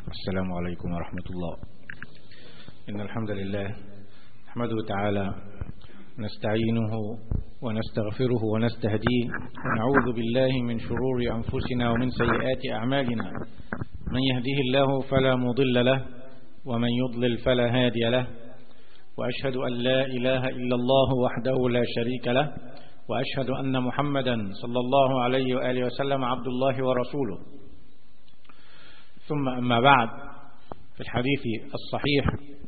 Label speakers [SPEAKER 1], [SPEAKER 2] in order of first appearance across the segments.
[SPEAKER 1] السلام عليكم ورحمة الله إن الحمد لله نحمده تعالى نستعينه ونستغفره ونستهديه ونعوذ بالله من شرور أنفسنا ومن سيئات أعمالنا من يهديه الله فلا مضل له ومن يضلل فلا هادي له وأشهد أن لا إله إلا الله وحده لا شريك له وأشهد أن محمدا صلى الله عليه وآله وسلم عبد الله ورسوله ثم أما بعد في الحديث الصحيح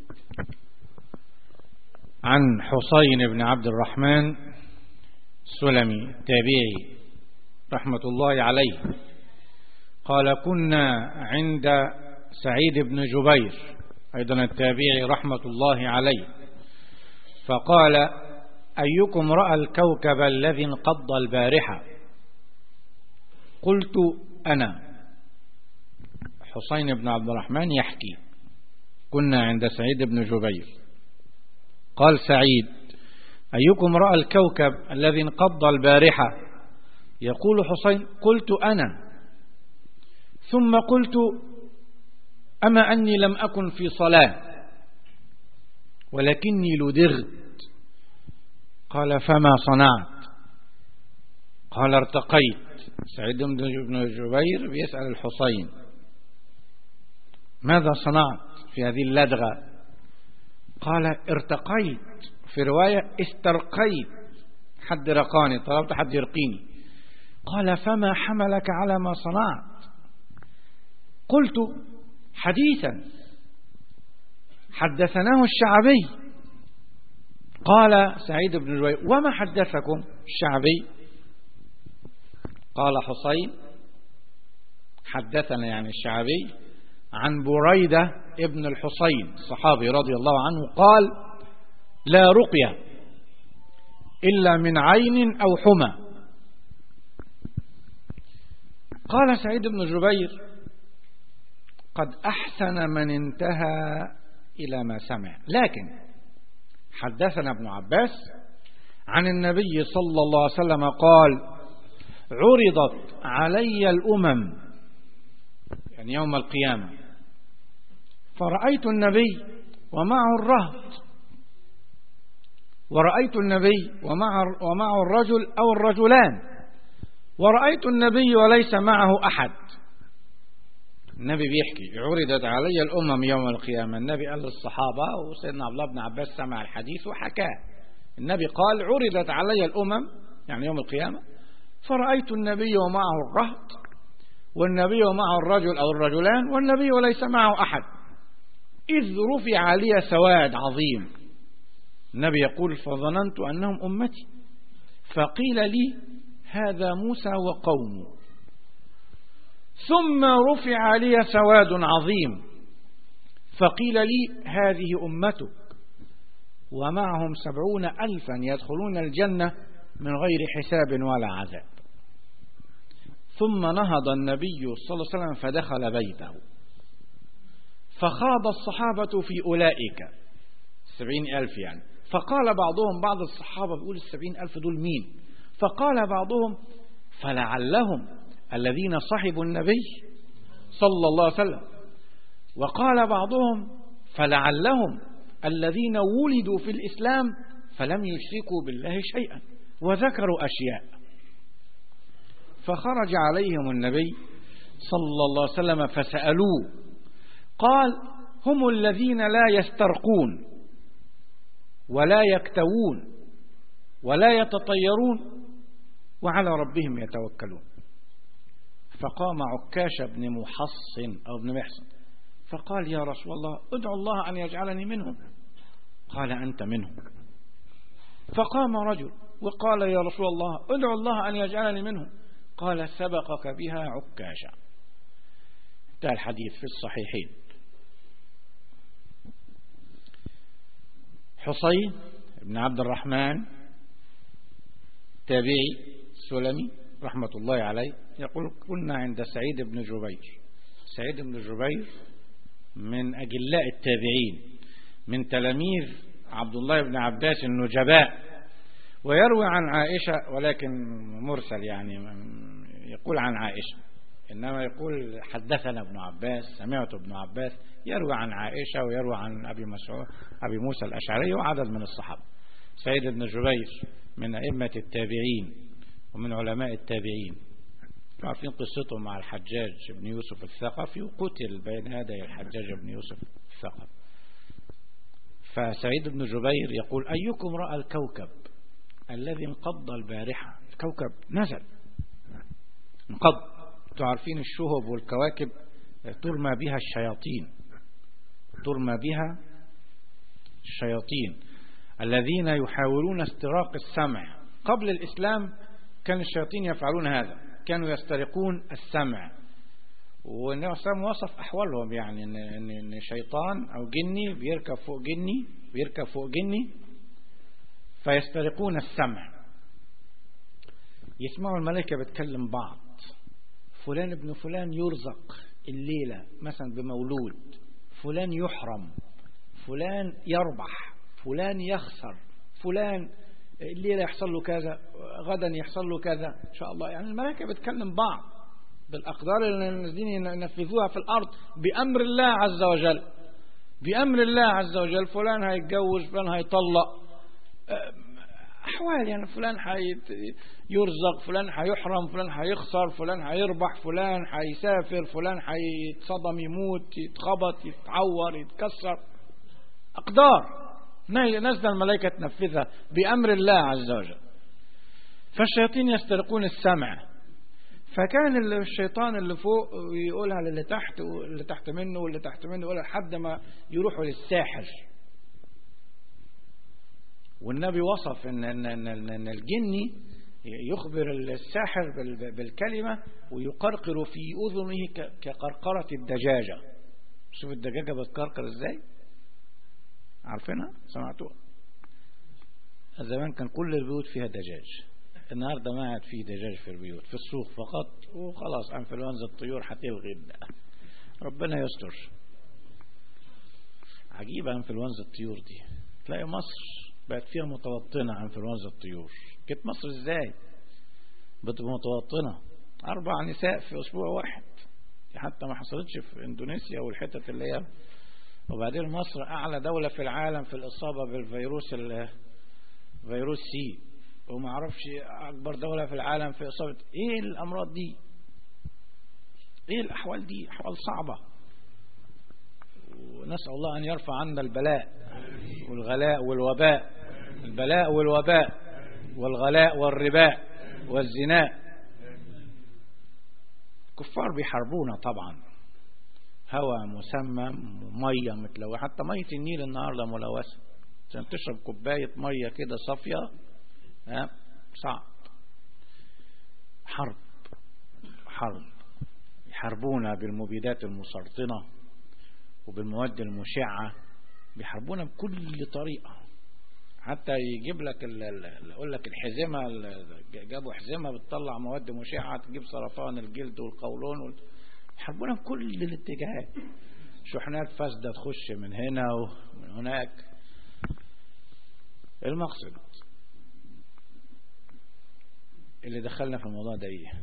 [SPEAKER 1] عن حسين بن عبد الرحمن سلمي تابعي رحمة الله عليه قال كنا عند سعيد بن جبير أيضا التابعي رحمة الله عليه فقال أيكم رأى الكوكب الذي انقض البارحة قلت أنا حسين بن عبد الرحمن يحكي كنا عند سعيد بن جبير قال سعيد أيكم رأى الكوكب الذي انقض البارحة يقول حسين قلت أنا ثم قلت أما أني لم أكن في صلاة ولكني لدغت قال فما صنعت قال ارتقيت سعيد بن جبير بيسأل الحسين ماذا صنعت في هذه اللدغة قال ارتقيت في رواية استرقيت حد رقاني طلبت حد يرقيني قال فما حملك على ما صنعت قلت حديثا حدثناه الشعبي قال سعيد بن جبير وما حدثكم الشعبي قال حسين حدثنا يعني الشعبي عن بريدة ابن الحسين الصحابي رضي الله عنه قال لا رقية إلا من عين أو حمى قال سعيد بن جبير قد أحسن من انتهى إلى ما سمع لكن حدثنا ابن عباس عن النبي صلى الله عليه وسلم قال عرضت علي الأمم يعني يوم القيامة فرأيت النبي ومعه الرهط ورأيت النبي ومع ومعه الرجل أو الرجلان ورأيت النبي وليس معه أحد النبي بيحكي عرضت علي الأمم يوم القيامة النبي قال للصحابة وسيدنا عبد الله بن عباس سمع الحديث وحكاه النبي قال عرضت علي الأمم يعني يوم القيامة فرأيت النبي ومعه الرهط والنبي ومعه الرجل أو الرجلان والنبي وليس معه أحد إذ رفع لي سواد عظيم النبي يقول فظننت أنهم أمتي فقيل لي هذا موسى وقومه ثم رفع لي سواد عظيم فقيل لي هذه أمتك ومعهم سبعون ألفا يدخلون الجنة من غير حساب ولا عذاب ثم نهض النبي صلى الله عليه وسلم فدخل بيته فخاض الصحابة في أولئك سبعين ألف يعني فقال بعضهم بعض الصحابة بيقول السبعين ألف دول مين فقال بعضهم فلعلهم الذين صحبوا النبي صلى الله عليه وسلم وقال بعضهم فلعلهم الذين ولدوا في الإسلام فلم يشركوا بالله شيئا وذكروا أشياء فخرج عليهم النبي صلى الله عليه وسلم فسألوه قال هم الذين لا يسترقون ولا يكتوون ولا يتطيرون وعلى ربهم يتوكلون فقام عكاش بن محصن أو ابن محصن فقال يا رسول الله ادعو الله أن يجعلني منهم قال أنت منهم فقام رجل وقال يا رسول الله ادعو الله أن يجعلني منهم قال سبقك بها عكاشا انتهى الحديث في الصحيحين حصين بن عبد الرحمن تابعي سلمي رحمة الله عليه يقول كنا عند سعيد بن جبير سعيد بن جبير من أجلاء التابعين من تلاميذ عبد الله بن عباس النجباء ويروي عن عائشة ولكن مرسل يعني يقول عن عائشة إنما يقول حدثنا ابن عباس سمعت ابن عباس يروي عن عائشة ويروي عن أبي مسعود أبي موسى الأشعري وعدد من الصحابة سيد بن جبير من أئمة التابعين ومن علماء التابعين عارفين قصته مع الحجاج بن يوسف الثقفي وقتل بين يدي الحجاج بن يوسف الثقفي فسعيد بن جبير يقول أيكم رأى الكوكب الذي انقض البارحة الكوكب نزل انقض تعرفين الشهب والكواكب ترمى بها الشياطين ترمى بها الشياطين الذين يحاولون استراق السمع قبل الإسلام كان الشياطين يفعلون هذا كانوا يسترقون السمع والنبي صلى الله عليه وسلم وصف أحوالهم يعني إن شيطان أو جني بيركب فوق جني بيركب فوق جني فيسترقون السمع يسمعوا الملائكة بتكلم بعض فلان ابن فلان يرزق الليلة مثلا بمولود فلان يحرم فلان يربح فلان يخسر فلان الليلة يحصل له كذا غدا يحصل له كذا إن شاء الله يعني الملائكة بتكلم بعض بالأقدار اللي الذين ينفذوها في الأرض بأمر الله عز وجل بأمر الله عز وجل فلان هيتجوز فلان هيطلق أحوال يعني فلان يرزق فلان هيحرم فلان هيخسر فلان هيربح فلان هيسافر فلان هيتصدم يموت يتخبط يتعور يتكسر أقدار نزل الملائكة تنفذها بأمر الله عز وجل فالشياطين يسترقون السمع فكان الشيطان اللي فوق يقولها للي تحت واللي تحت منه واللي تحت منه يقولها لحد ما يروحوا للساحر والنبي وصف ان ان ان, إن الجني يخبر الساحر بالكلمة ويقرقر في أذنه كقرقرة الدجاجة شوف الدجاجة بتقرقر ازاي عارفينها سمعتوها زمان كان كل البيوت فيها دجاج النهاردة ما عاد فيه دجاج في البيوت في السوق فقط وخلاص انفلونزا الطيور هتلغي ربنا يستر عجيبة انفلونزا الطيور دي تلاقي مصر بقت فيها متوطنة انفلونزا الطيور جت مصر ازاي بتبقى متوطنة أربع نساء في أسبوع واحد حتى ما حصلتش في إندونيسيا والحتت اللي هي وبعدين مصر أعلى دولة في العالم في الإصابة بالفيروس فيروس سي وما اعرفش أكبر دولة في العالم في إصابة إيه الأمراض دي إيه الأحوال دي أحوال صعبة ونسأل الله أن يرفع عنا البلاء والغلاء والوباء البلاء والوباء والغلاء والرباء والزناء كفار بيحاربونا طبعا هواء مسمم ومية متلوثة حتى مية النيل النهاردة ملوثة عشان تشرب كوباية مية كده صافية ها صعب حرب حرب يحاربونا بالمبيدات المسرطنة وبالمواد المشعة بيحاربونا بكل طريقة حتى يجيب لك يقول لك الحزمة جابوا حزمة بتطلع مواد مشعة تجيب سرطان الجلد والقولون يحاربونا بكل الاتجاهات شحنات فاسدة تخش من هنا ومن هناك المقصد اللي دخلنا في الموضوع ده ايه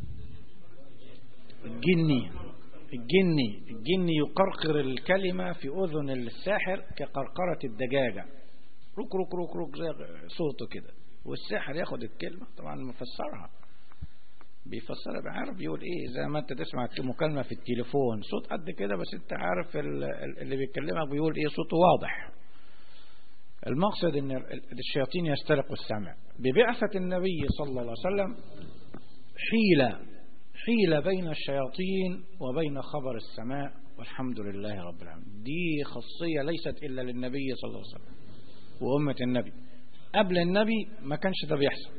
[SPEAKER 1] الجني الجني الجني يقرقر الكلمة في أذن الساحر كقرقرة الدجاجة رك رك رك رك زي صوته كده والساحر ياخد الكلمة طبعا مفسرها بيفسرها بعرف بيقول ايه زي ما انت تسمع مكالمة في التليفون صوت قد كده بس انت عارف اللي بيكلمك بيقول ايه صوته واضح المقصد ان الشياطين يسترقوا السمع ببعثة النبي صلى الله عليه وسلم حيلة حيلة بين الشياطين وبين خبر السماء والحمد لله رب العالمين دي خاصية ليست إلا للنبي صلى الله عليه وسلم وأمة النبي قبل النبي ما كانش ده بيحصل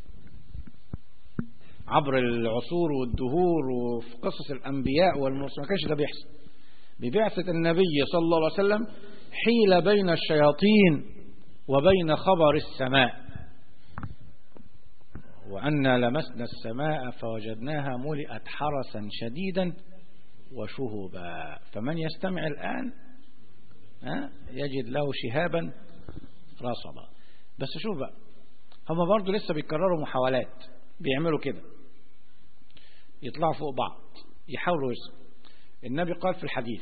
[SPEAKER 1] عبر العصور والدهور وفي قصص الأنبياء والمرسلين ما كانش ده بيحصل ببعثة النبي صلى الله عليه وسلم حيل بين الشياطين وبين خبر السماء وأنا لمسنا السماء فوجدناها ملئت حرسا شديدا وشهبا فمن يستمع الآن يجد له شهابا رصبا بس شوف بقى هم برضو لسه بيكرروا محاولات بيعملوا كده يطلعوا فوق بعض يحاولوا يصل النبي قال في الحديث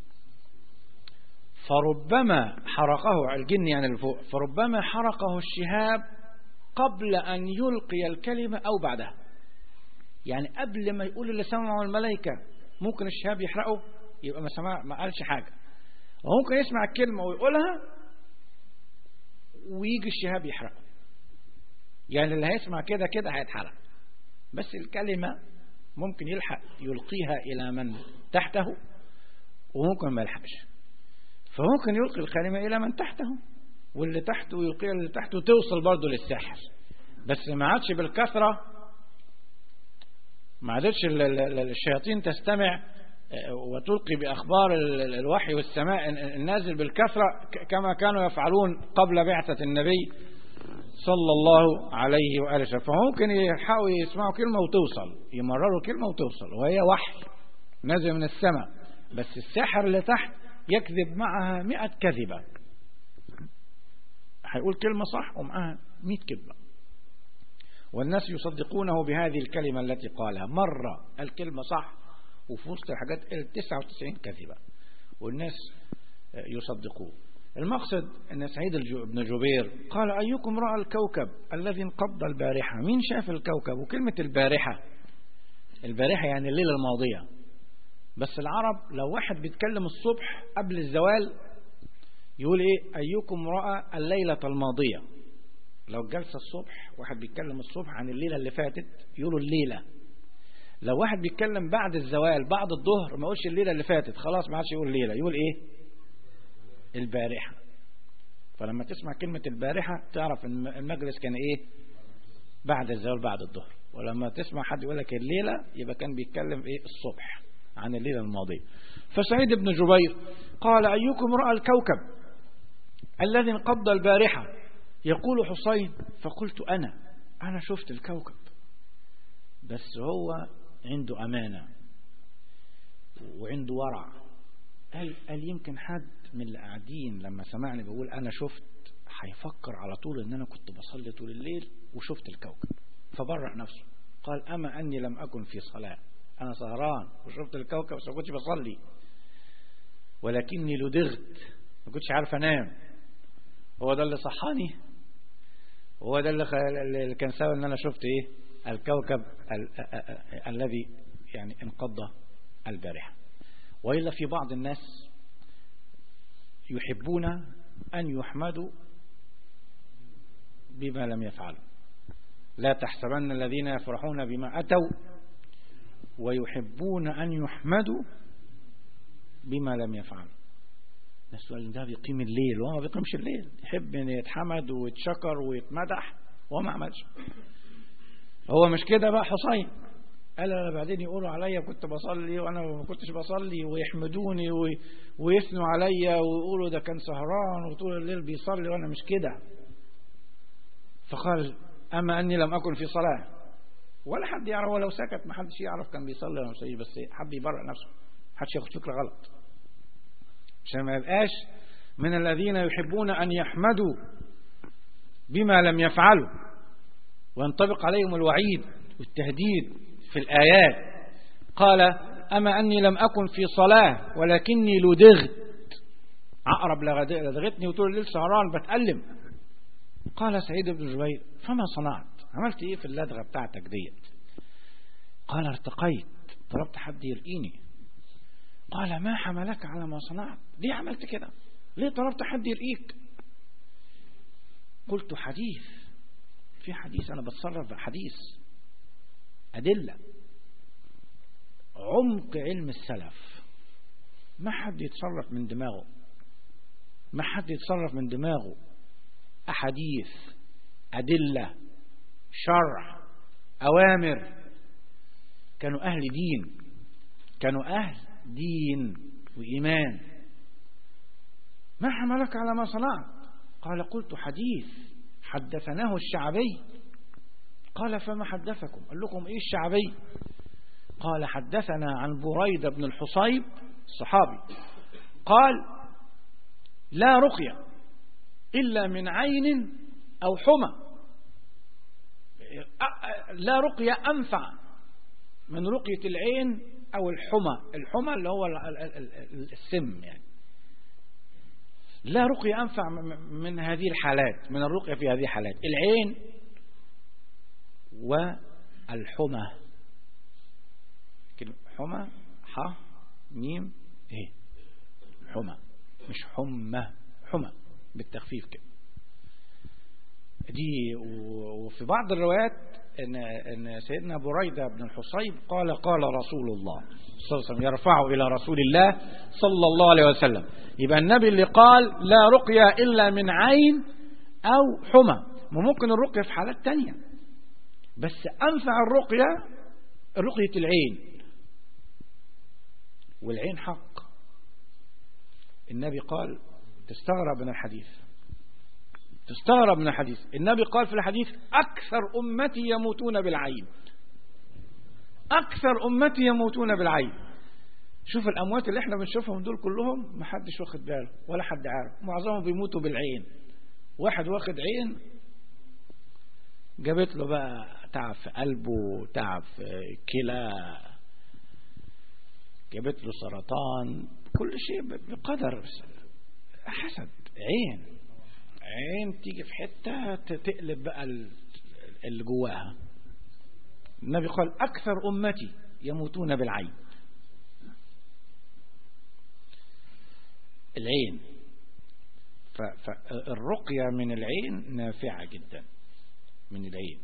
[SPEAKER 1] فربما حرقه الجن يعني اللي فوق فربما حرقه الشهاب قبل أن يلقي الكلمة أو بعدها يعني قبل ما يقول اللي سمعه الملائكة ممكن الشهاب يحرقه يبقى ما سمع ما قالش حاجة وممكن يسمع الكلمة ويقولها ويجي الشهاب يحرقه يعني اللي هيسمع كده كده هيتحرق بس الكلمة ممكن يلحق يلقيها إلى من تحته وممكن ما يلحقش فممكن يلقي الكلمة إلى من تحته واللي تحته يلقيها اللي تحته توصل برضه للساحر بس ما عادش بالكثرة ما عادتش الشياطين تستمع وتلقي بأخبار الوحي والسماء النازل بالكثرة كما كانوا يفعلون قبل بعثة النبي صلى الله عليه وآله وسلم فممكن يحاولوا يسمعوا كلمة وتوصل يمرروا كلمة وتوصل وهي وحي نازل من السماء بس الساحر اللي تحت يكذب معها مئة كذبة هيقول كلمة صح ومعها مئة كذبة والناس يصدقونه بهذه الكلمة التي قالها مرة الكلمة صح وفي وسط الحاجات 99 كذبة والناس يصدقوه المقصد أن سعيد بن جبير قال أيكم رأى الكوكب الذي انقض البارحة مين شاف الكوكب وكلمة البارحة البارحة يعني الليلة الماضية بس العرب لو واحد بيتكلم الصبح قبل الزوال يقول ايه أيكم رأى الليلة الماضية لو جلسة الصبح واحد بيتكلم الصبح عن الليلة اللي فاتت يقولوا الليلة لو واحد بيتكلم بعد الزوال بعد الظهر ما يقولش الليلة اللي فاتت خلاص ما عادش يقول الليلة يقول ايه البارحة فلما تسمع كلمة البارحة تعرف ان المجلس كان ايه بعد الزوال بعد الظهر ولما تسمع حد يقول لك الليلة يبقى كان بيتكلم ايه الصبح عن الليلة الماضية فسعيد بن جبير قال أيكم رأى الكوكب الذي انقض البارحة يقول حسين فقلت أنا أنا شفت الكوكب بس هو عنده أمانة وعنده ورع قال, قال يمكن حد من اللي قاعدين لما سمعني بقول أنا شفت هيفكر على طول ان انا كنت بصلي طول الليل وشفت الكوكب فبرأ نفسه قال اما اني لم اكن في صلاة انا سهران وشفت الكوكب بس ما كنتش بصلي ولكني لدغت ما كنتش عارف انام هو ده اللي صحاني هو ده اللي, خ... اللي كان سبب ان انا شفت ايه الكوكب ال... الذي يعني انقض البارحة وإلا في بعض الناس يحبون أن يحمدوا بما لم يفعلوا لا تحسبن الذين يفرحون بما أتوا ويحبون أن يحمدوا بما لم يفعلوا السؤال ده بيقيم الليل وهو ما بيقيمش الليل يحب ان يتحمد ويتشكر ويتمدح وهو ما عملش هو مش كده بقى حسين قال بعدين يقولوا عليا كنت بصلي وانا ما كنتش بصلي ويحمدوني ويثنوا عليا ويقولوا ده كان سهران وطول الليل بيصلي وانا مش كده فقال اما اني لم اكن في صلاه ولا حد يعرف ولو سكت ما حدش يعرف كان بيصلي ولا مش بس حب يبرئ نفسه حدش ياخد فكره غلط عشان ما يبقاش من الذين يحبون ان يحمدوا بما لم يفعلوا وينطبق عليهم الوعيد والتهديد في الآيات قال أما أني لم أكن في صلاة ولكني لدغت عقرب لدغتني وطول الليل سهران بتألم قال سعيد بن جبير فما صنعت عملت ايه في اللدغة بتاعتك ديت قال ارتقيت طلبت حد يرقيني قال ما حملك على ما صنعت ليه عملت كده ليه طلبت حد يرقيك قلت حديث في حديث انا بتصرف بحديث أدلة عمق علم السلف ما حد يتصرف من دماغه ما حد يتصرف من دماغه أحاديث أدلة شرع أوامر كانوا أهل دين كانوا أهل دين وإيمان ما حملك على ما صنعت قال قلت حديث حدثناه الشعبي قال فما حدثكم قال لكم ايه الشعبي قال حدثنا عن بريدة بن الحصيب الصحابي قال لا رقية إلا من عين أو حمى لا رقية أنفع من رقية العين أو الحمى الحمى اللي هو السم يعني لا رقية أنفع من هذه الحالات من الرقية في هذه الحالات العين والحمى حمى ح ميم ايه حمى مش حمى حمى بالتخفيف كده دي وفي بعض الروايات ان ان سيدنا بريده بن الحصيب قال قال رسول الله صلى الله عليه وسلم يرفعه الى رسول الله صلى الله عليه وسلم يبقى النبي اللي قال لا رقيه الا من عين او حمى وممكن الرقيه في حالات تانية بس انفع الرقيه رقيه العين والعين حق النبي قال تستغرب من الحديث تستغرب من الحديث النبي قال في الحديث أكثر أمتي يموتون بالعين أكثر أمتي يموتون بالعين شوف الأموات اللي احنا بنشوفهم دول كلهم ما حدش واخد باله ولا حد عارف معظمهم بيموتوا بالعين واحد واخد عين جابت له بقى تعب في قلبه تعب في كلى جابت له سرطان كل شيء بقدر حسد عين عين تيجي في حتة تقلب بقى اللي جواها النبي قال أكثر أمتي يموتون بالعين العين فالرقية من العين نافعة جدا من العين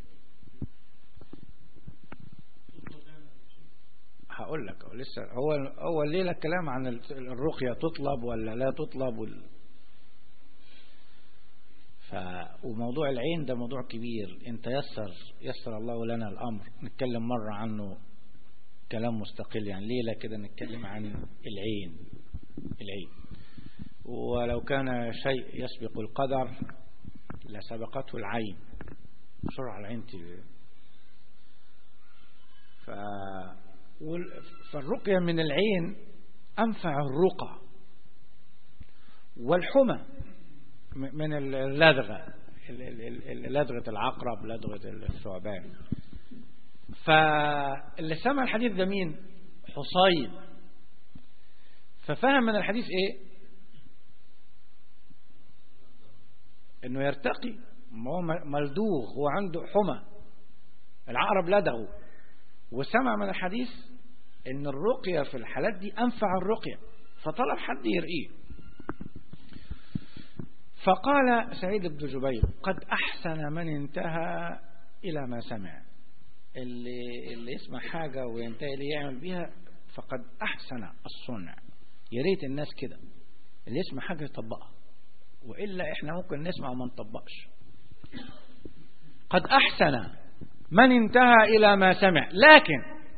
[SPEAKER 1] هقول لك هو لسه هو هو الليله الكلام عن الرقيه تطلب ولا لا تطلب وال... ف وموضوع العين ده موضوع كبير انت يسر يسر الله لنا الامر نتكلم مره عنه كلام مستقل يعني ليله كده نتكلم عن العين العين ولو كان شيء يسبق القدر لسبقته العين بسرعه العين تبقى. ف فالرقية من العين أنفع الرقى والحمى من اللدغة لدغة العقرب لدغة الثعبان فاللي سمع الحديث ده مين حصين ففهم من الحديث ايه انه يرتقي ما هو ملدوغ هو عنده حمى العقرب لدغه وسمع من الحديث ان الرقية في الحالات دي انفع الرقية فطلب حد يرقيه فقال سعيد بن جبير قد احسن من انتهى الى ما سمع اللي, اللي يسمع حاجة وينتهي لي يعمل بيها فقد احسن الصنع يا ريت الناس كده اللي يسمع حاجة يطبقها وإلا إحنا ممكن نسمع وما نطبقش قد أحسن من انتهى إلى ما سمع لكن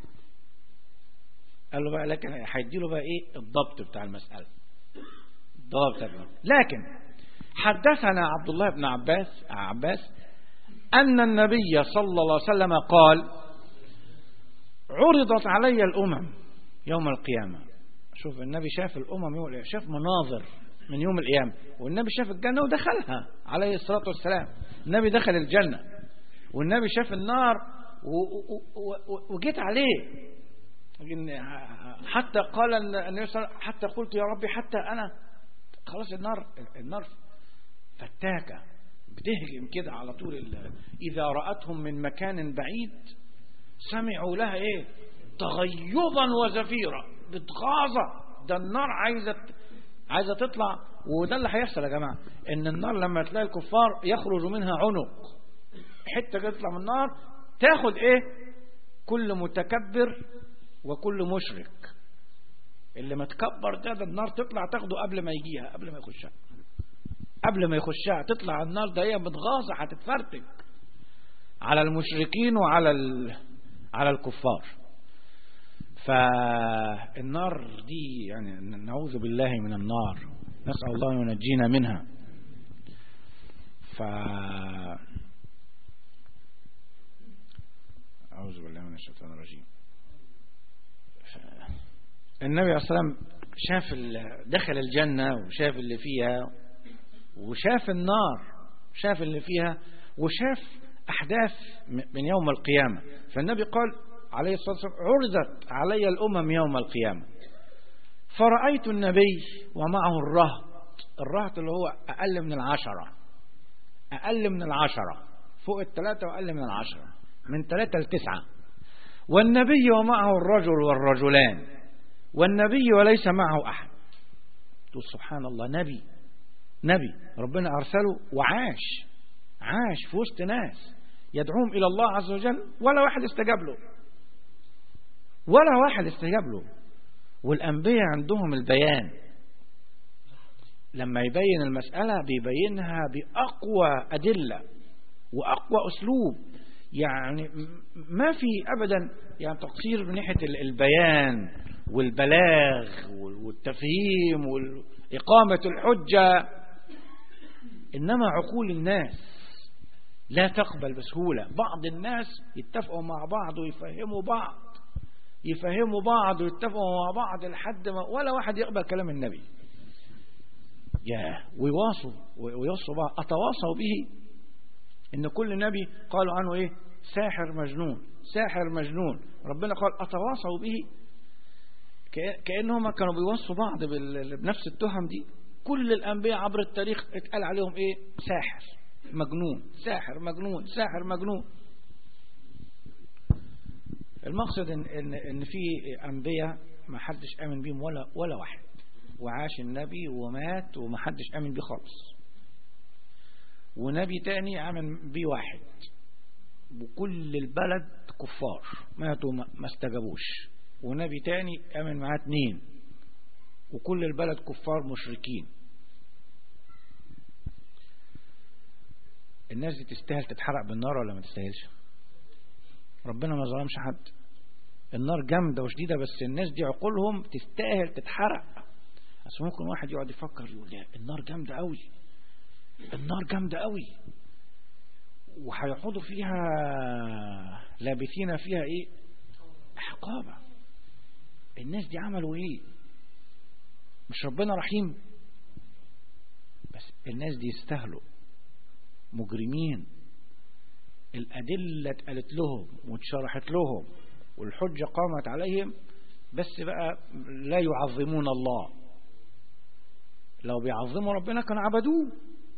[SPEAKER 1] قال له بقى لكن هيدي له بقى إيه الضبط بتاع المسألة الضبط بتاع لكن حدثنا عبد الله بن عباس عباس أن النبي صلى الله عليه وسلم قال عرضت علي الأمم يوم القيامة شوف النبي شاف الأمم يوم شاف مناظر من يوم القيامة والنبي شاف الجنة ودخلها عليه الصلاة والسلام النبي دخل الجنة والنبي شاف النار وجيت عليه حتى قال النبي صلى الله عليه وسلم حتى قلت يا ربي حتى أنا خلاص النار النار فتاكة بتهجم كده على طول إذا رأتهم من مكان بعيد سمعوا لها إيه تغيظا وزفيرا بتغاظة ده النار عايزة عايزة تطلع وده اللي هيحصل يا جماعة ان النار لما تلاقي الكفار يخرج منها عنق حتة كده تطلع من النار تاخد ايه كل متكبر وكل مشرك اللي متكبر ده ده النار تطلع تاخده قبل ما يجيها قبل ما يخشها قبل ما يخشها تطلع النار ده هي متغاظة هتتفرتك على المشركين وعلى ال... على الكفار فالنار دي يعني نعوذ بالله من النار نسأل الله أن ينجينا منها ف أعوذ بالله من الشيطان الرجيم النبي عليه الصلاة والسلام شاف دخل الجنة وشاف اللي فيها وشاف النار شاف اللي فيها وشاف أحداث من يوم القيامة فالنبي قال عليه الصلاة والسلام عرضت علي الأمم يوم القيامة فرأيت النبي ومعه الرهط الرهط اللي هو أقل من العشرة أقل من العشرة فوق الثلاثة وأقل من العشرة من ثلاثة لتسعة والنبي ومعه الرجل والرجلان والنبي وليس معه أحد تقول سبحان الله نبي نبي ربنا أرسله وعاش عاش في وسط ناس يدعوهم إلى الله عز وجل ولا واحد استجاب له ولا واحد استجاب له والأنبياء عندهم البيان لما يبين المسألة بيبينها بأقوى أدلة وأقوى أسلوب يعني ما في أبدا يعني تقصير من ناحية البيان والبلاغ والتفهيم وإقامة الحجة إنما عقول الناس لا تقبل بسهولة بعض الناس يتفقوا مع بعض ويفهموا بعض يفهموا بعض ويتفقوا مع بعض لحد ما ولا واحد يقبل كلام النبي يا ويواصوا ويوصوا بعض أتواصوا به إن كل نبي قالوا عنه إيه ساحر مجنون ساحر مجنون ربنا قال أتواصوا به كأنهم كانوا بيوصوا بعض بنفس التهم دي كل الأنبياء عبر التاريخ اتقال عليهم إيه ساحر مجنون ساحر مجنون ساحر مجنون المقصد إن, إن, إن في أنبياء ما حدش آمن بيهم ولا, ولا واحد وعاش النبي ومات وما حدش آمن بيه خالص ونبي تاني آمن بيه واحد وكل البلد كفار ماتوا ما استجابوش ونبي تاني آمن معاه اتنين وكل البلد كفار مشركين الناس دي تستاهل تتحرق بالنار ولا ما تستاهلش ربنا ما ظلمش حد النار جامدة وشديدة بس الناس دي عقولهم تستاهل تتحرق بس ممكن واحد يقعد يفكر يقول لا النار جامدة قوي النار جامدة قوي وهيقعدوا فيها لابثين فيها ايه حقابة الناس دي عملوا ايه مش ربنا رحيم بس الناس دي يستاهلوا مجرمين الأدلة اتقالت لهم واتشرحت لهم والحجة قامت عليهم بس بقى لا يعظمون الله لو بيعظموا ربنا كانوا عبدوه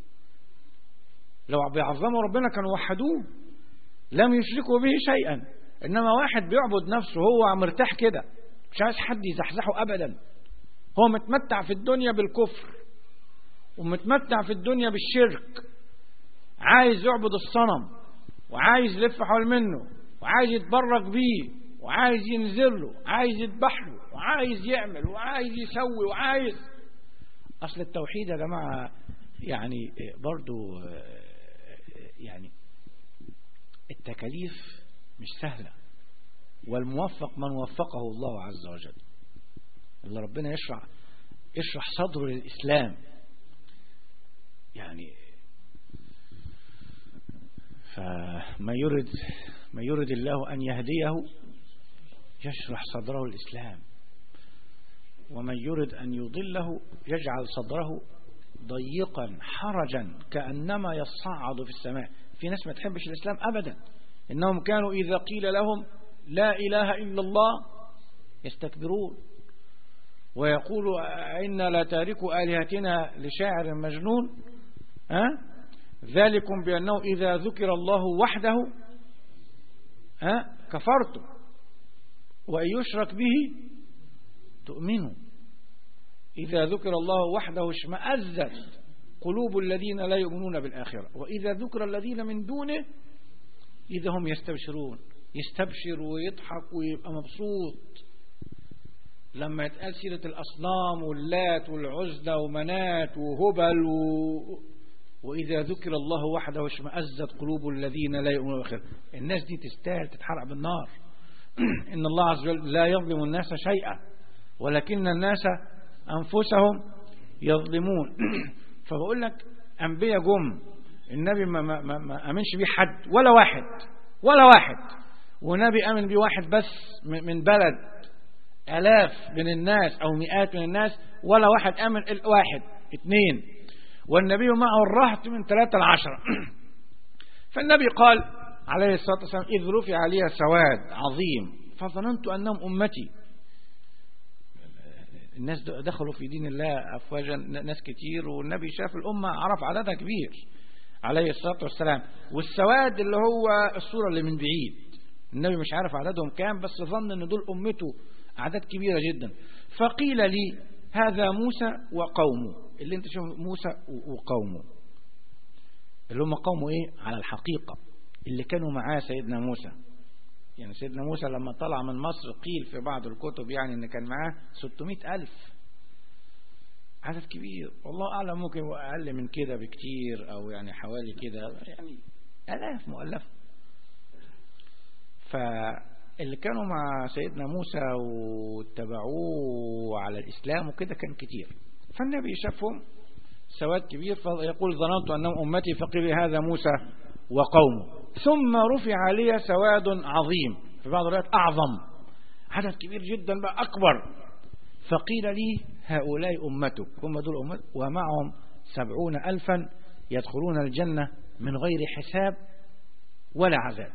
[SPEAKER 1] لو بيعظموا ربنا كانوا وحدوه لم يشركوا به شيئا إنما واحد بيعبد نفسه هو مرتاح كده مش عايز حد يزحزحه أبدا هو متمتع في الدنيا بالكفر ومتمتع في الدنيا بالشرك عايز يعبد الصنم وعايز يلف حول منه وعايز يتبرك بيه وعايز ينزل له عايز يذبح له وعايز يعمل وعايز يسوي وعايز اصل التوحيد يا جماعه يعني برضو يعني التكاليف مش سهله والموفق من وفقه الله عز وجل اللي ربنا يشرح يشرح صدره للإسلام يعني فما يرد ما يرد الله أن يهديه يشرح صدره الإسلام ومن يرد أن يضله يجعل صدره ضيقا حرجا كأنما يصعد في السماء في ناس ما تحبش الإسلام أبدا إنهم كانوا إذا قيل لهم لا إله إلا الله يستكبرون ويقول إن لا تارك آلهتنا لشاعر مجنون ها ذلكم بأنه إذا ذكر الله وحده ها كفرتم وإن يشرك به تؤمنوا إذا ذكر الله وحده اشمأزت قلوب الذين لا يؤمنون بالآخرة وإذا ذكر الذين من دونه إذا هم يستبشرون يستبشر ويضحك ويبقى مبسوط لما يتقال سيرة الأصنام واللات والعزة ومنات وهبل و... وإذا ذكر الله وحده اشمأزت قلوب الذين لا يؤمنون بالآخرة الناس دي تستاهل تتحرق بالنار إن الله عز وجل لا يظلم الناس شيئا ولكن الناس أنفسهم يظلمون فبقول لك أنبياء جم النبي ما, ما, ما, ما أمنش بيه حد ولا واحد ولا واحد ونبي أمن بيه واحد بس من بلد آلاف من الناس أو مئات من الناس ولا واحد أمن واحد اثنين والنبي معه الرهط من ثلاثة لعشرة فالنبي قال عليه الصلاة والسلام إذ رفع عليها سواد عظيم فظننت أنهم أمتي الناس دخلوا في دين الله أفواجا ناس كتير والنبي شاف الأمة عرف عددها كبير عليه الصلاة والسلام والسواد اللي هو الصورة اللي من بعيد النبي مش عارف عددهم كام بس ظن ان دول أمته أعداد كبيرة جدا فقيل لي هذا موسى وقومه اللي انت شوف موسى وقومه اللي هم قومه ايه على الحقيقة اللي كانوا معاه سيدنا موسى يعني سيدنا موسى لما طلع من مصر قيل في بعض الكتب يعني ان كان معاه 600 ألف عدد كبير والله أعلم ممكن أقل من كده بكتير أو يعني حوالي كده يعني ألاف مؤلفة فاللي كانوا مع سيدنا موسى واتبعوه على الإسلام وكده كان كتير فالنبي شافهم سواد كبير فيقول ظننت أنهم أمتي فقيل هذا موسى وقومه ثم رفع لي سواد عظيم في بعض الروايات أعظم عدد كبير جدا بقى أكبر فقيل لي هؤلاء أمتك هم دول أمتك ومعهم سبعون ألفا يدخلون الجنة من غير حساب ولا عذاب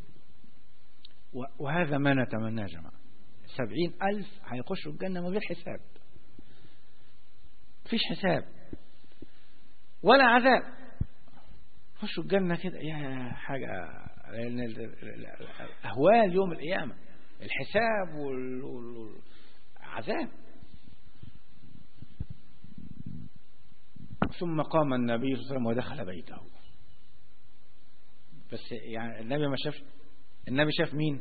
[SPEAKER 1] وهذا ما نتمناه يا جماعة سبعين ألف هيخشوا الجنة من غير حساب فيش حساب ولا عذاب خشوا الجنة كده يا حاجة لأن أهوال يوم القيامة الحساب والعذاب ثم قام النبي صلى الله عليه وسلم ودخل بيته بس يعني النبي ما شاف النبي شاف مين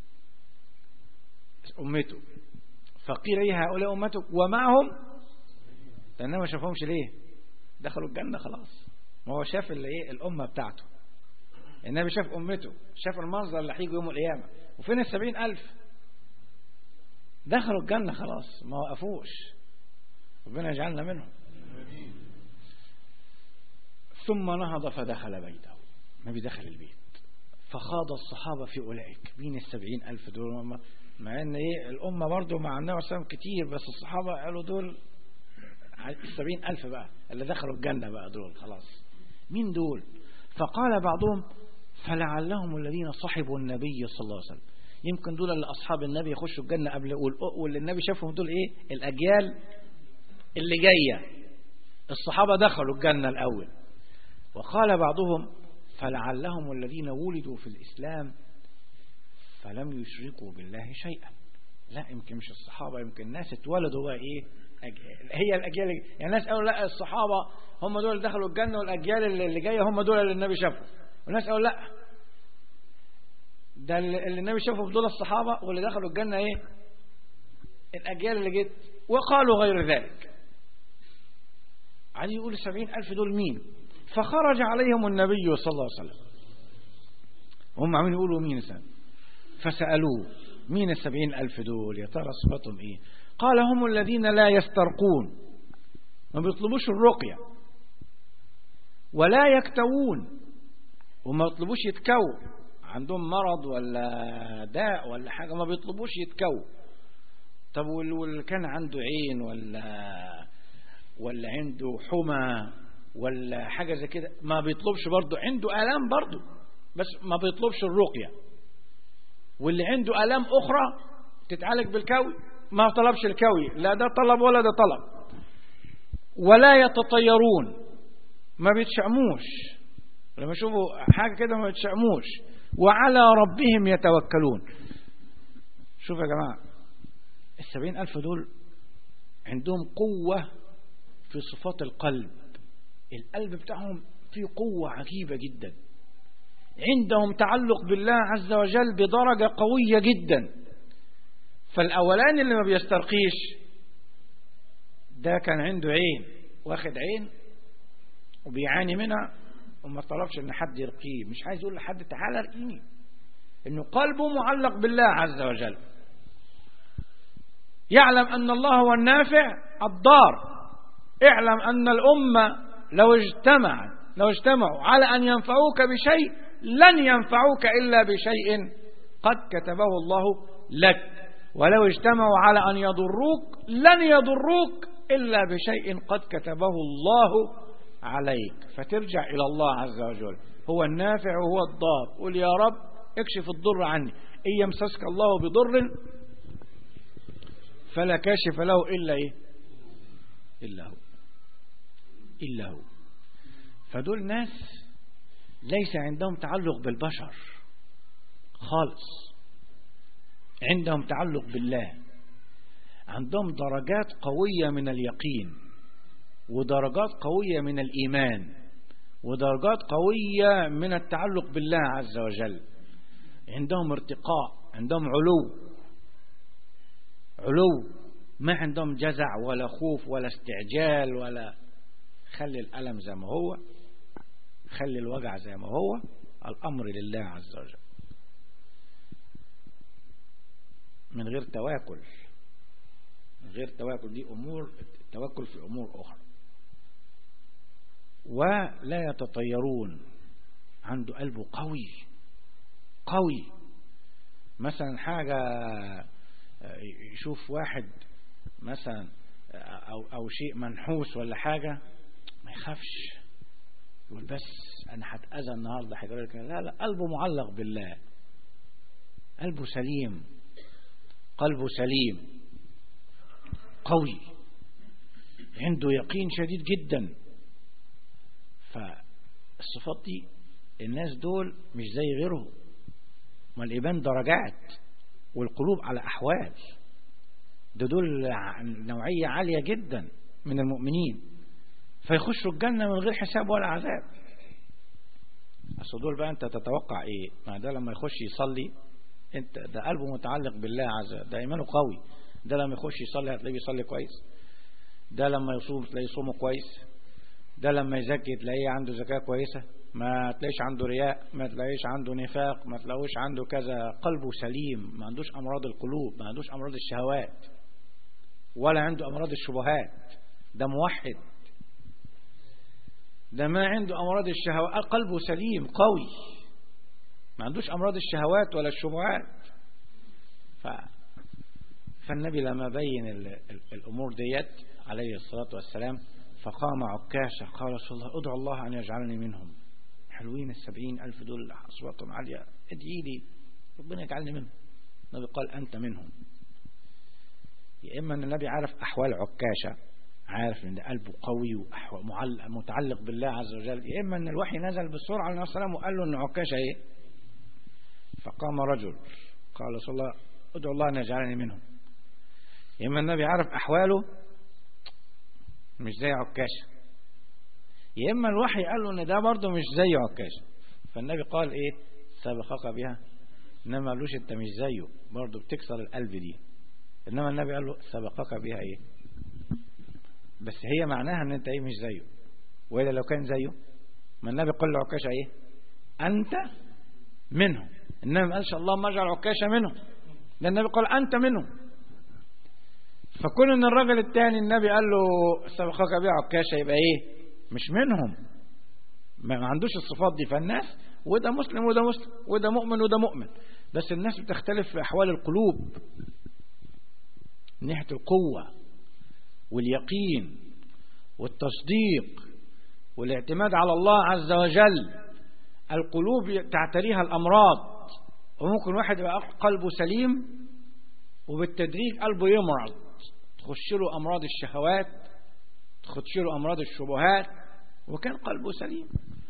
[SPEAKER 1] أمته فقيل لي هؤلاء أمتك ومعهم لأنه ما شافهمش ليه دخلوا الجنة خلاص ما هو شاف اللي ايه الأمة بتاعته النبي شاف أمته شاف المنظر اللي هيجي يوم القيامة وفين السبعين ألف دخلوا الجنة خلاص ما وقفوش ربنا يجعلنا منهم ثم نهض فدخل بيته النبي دخل البيت فخاض الصحابة في أولئك مين السبعين ألف دول مع ان ايه الأمة برضو مع النبي صلى الله عليه وسلم كتير بس الصحابة قالوا دول السبعين ألف بقى اللي دخلوا الجنة بقى دول خلاص مين دول فقال بعضهم فلعلهم الذين صحبوا النبي صلى الله عليه وسلم يمكن دول اللي أصحاب النبي يخشوا الجنة قبل واللي النبي شافهم دول إيه الأجيال اللي جاية الصحابة دخلوا الجنة الأول وقال بعضهم فلعلهم الذين ولدوا في الإسلام فلم يشركوا بالله شيئا لا يمكن مش الصحابة يمكن الناس اتولدوا بقى ايه هي الأجيال يعني الناس قالوا لا الصحابة هم دول اللي دخلوا الجنة والأجيال اللي جاية هم دول اللي النبي شافهم والناس قالوا لا ده اللي النبي شافهم دول الصحابة واللي دخلوا الجنة ايه الأجيال اللي جت وقالوا غير ذلك علي يقول السبعين ألف دول مين فخرج عليهم النبي صلى الله عليه وسلم هم عمالين يقولوا مين سنة فسألوه مين السبعين ألف دول يا ترى صفتهم ايه قال هم الذين لا يسترقون ما بيطلبوش الرقية ولا يكتوون وما بيطلبوش يتكو عندهم مرض ولا داء ولا حاجة ما بيطلبوش يتكو طب واللي كان عنده عين ولا ولا عنده حمى ولا حاجة زي كده ما بيطلبش برضه عنده آلام برضه بس ما بيطلبش الرقية واللي عنده آلام أخرى تتعالج بالكوي ما طلبش الكوي لا ده طلب ولا ده طلب ولا يتطيرون ما بيتشعموش لما يشوفوا حاجة كده ما بيتشعموش وعلى ربهم يتوكلون شوف يا جماعة السبعين ألف دول عندهم قوة في صفات القلب القلب بتاعهم فيه قوة عجيبة جدا عندهم تعلق بالله عز وجل بدرجة قوية جدا فالأولان اللي ما بيسترقيش ده كان عنده عين واخد عين وبيعاني منها وما طلبش ان حد يرقيه مش عايز يقول لحد تعالى ارقيني انه قلبه معلق بالله عز وجل يعلم ان الله هو النافع الضار اعلم ان الامه لو اجتمعت لو اجتمعوا على ان ينفعوك بشيء لن ينفعوك الا بشيء قد كتبه الله لك ولو اجتمعوا على ان يضروك لن يضروك الا بشيء قد كتبه الله عليك فترجع إلى الله عز وجل هو النافع وهو الضار قل يا رب اكشف الضر عني إن يمسسك الله بضر فلا كاشف له إلا إيه إلا هو إلا هو فدول ناس ليس عندهم تعلق بالبشر خالص عندهم تعلق بالله عندهم درجات قوية من اليقين ودرجات قوية من الإيمان ودرجات قوية من التعلق بالله عز وجل عندهم ارتقاء عندهم علو علو ما عندهم جزع ولا خوف ولا استعجال ولا خلي الألم زي ما هو خلي الوجع زي ما هو الأمر لله عز وجل من غير تواكل من غير تواكل دي أمور التوكل في أمور أخرى ولا يتطيرون عنده قلبه قوي قوي مثلا حاجة يشوف واحد مثلا أو, أو شيء منحوس ولا حاجة ما يخافش يقول بس أنا هتأذى النهاردة هيقول لك لا لا قلبه معلق بالله قلبه سليم قلبه سليم قوي عنده يقين شديد جدا فالصفات دي الناس دول مش زي غيرهم ما الإيمان درجات والقلوب على أحوال ده دول نوعية عالية جدا من المؤمنين فيخشوا الجنة من غير حساب ولا عذاب أصل دول بقى أنت تتوقع إيه ما ده لما يخش يصلي أنت ده قلبه متعلق بالله عز وجل ده إيمانه قوي ده لما يخش يصلي هتلاقيه بيصلي كويس ده لما يصوم تلاقيه يصومه كويس ده لما يزكي تلاقيه عنده زكاة كويسة ما تلاقيش عنده رياء ما تلاقيش عنده نفاق ما تلاقوش عنده كذا قلبه سليم ما عندوش أمراض القلوب ما عندوش أمراض الشهوات ولا عنده أمراض الشبهات ده موحد ده ما عنده أمراض الشهوات قلبه سليم قوي ما عندوش أمراض الشهوات ولا الشبهات ف... فالنبي لما بين ال... ال... الأمور ديت عليه الصلاة والسلام فقام عكاشة قال رسول الله ادعو الله أن يجعلني منهم حلوين السبعين ألف دول أصواتهم عالية ادعي لي ربنا يجعلني منهم النبي قال أنت منهم يا إما أن النبي عارف أحوال عكاشة عارف أن قلبه قوي ومتعلق بالله عز وجل يا إما أن الوحي نزل بسرعة عليه السلام وقال له أن عكاشة إيه فقام رجل قال رسول الله ادعو الله أن يجعلني منهم يا إما النبي عارف أحواله مش زي عكاشة يا إما الوحي قال له أن ده برضه مش زي عكاشة فالنبي قال إيه سبقك بها إنما قالوش أنت مش زيه برضه بتكسر القلب دي إنما النبي قال له سبقك بها إيه بس هي معناها أن أنت إيه مش زيه وإلا لو كان زيه ما النبي قال له عكاشة إيه أنت منهم إنما ما قالش اللهم اجعل عكاشة منهم ده النبي قال أنت منهم فكون ان الرجل الثاني النبي قال له سبقك بها عكاشة يبقى ايه مش منهم ما عندوش الصفات دي فالناس وده مسلم وده مسلم وده مؤمن وده مؤمن بس الناس بتختلف في احوال القلوب من ناحية القوة واليقين والتصديق والاعتماد على الله عز وجل القلوب تعتريها الأمراض وممكن واحد يبقى قلبه سليم وبالتدريج قلبه يمرض تخش له أمراض الشهوات تخش له أمراض الشبهات وكان قلبه سليم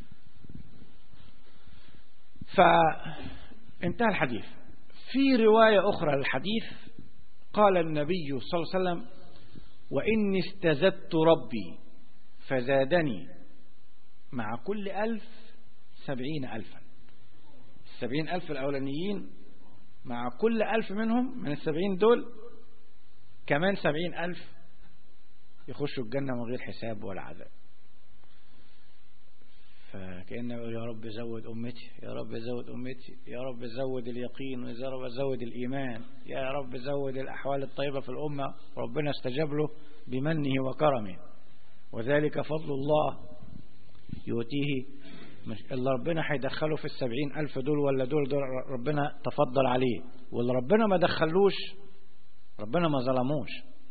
[SPEAKER 1] فانتهى الحديث في رواية أخرى للحديث قال النبي صلى الله عليه وسلم وإني استزدت ربي فزادني مع كل ألف سبعين ألفا السبعين ألف الأولانيين مع كل ألف منهم من السبعين دول كمان سبعين ألف يخشوا الجنة من غير حساب ولا عذاب فكأنه يقول يا رب زود أمتي يا رب زود أمتي يا رب زود اليقين ويا رب زود الإيمان يا رب زود الأحوال الطيبة في الأمة ربنا استجاب له بمنه وكرمه وذلك فضل الله يؤتيه مش اللي ربنا هيدخله في السبعين ألف دول ولا دول, دول ربنا تفضل عليه واللي ربنا ما دخلوش ربنا ما ظلموش